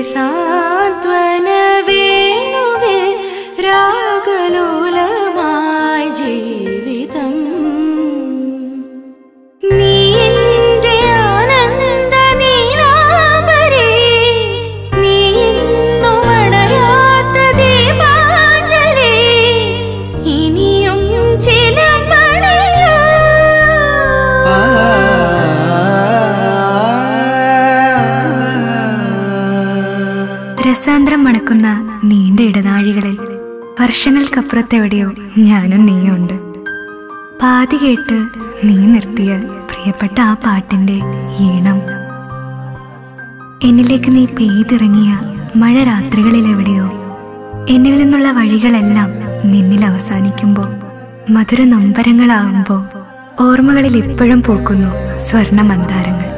സാന്ത്വന വേണുവിൽ രാഗലോലമായി ജീവിതം നീ എന്റെ ആനന്ദ നീലാംബരേ, നീ എന്നും അണയാത്ത ദീപാഞ്ജലി, ഇനിയും ചിലമ്പണിയോ രസാന്തരം മണക്കുന്ന നീണ്ട ഇടനാഴികളിൽ വർഷങ്ങൾക്കപ്പുറത്തെവിടെയോ ഞാനും നീയും ഉണ്ട് പാതി കേട്ട് നീ നിർത്തിയ പ്രിയപ്പെട്ട ആ പാട്ടിന്റെ ഈണം എന്നിലേക്ക് നീ പെയ്തിറങ്ങിയ മഴ രാത്രികളിൽ എവിടെയോ എന്നിൽ നിന്നുള്ള വഴികളെല്ലാം നിന്നിൽ അവസാനിക്കുമ്പോ മധുര നൊമ്പരങ്ങളാവുമ്പോ ഓർമ്മകളിൽ ഇപ്പോഴും പൂക്കുന്നു സ്വർണ്ണ മന്ദാരങ്ങൾ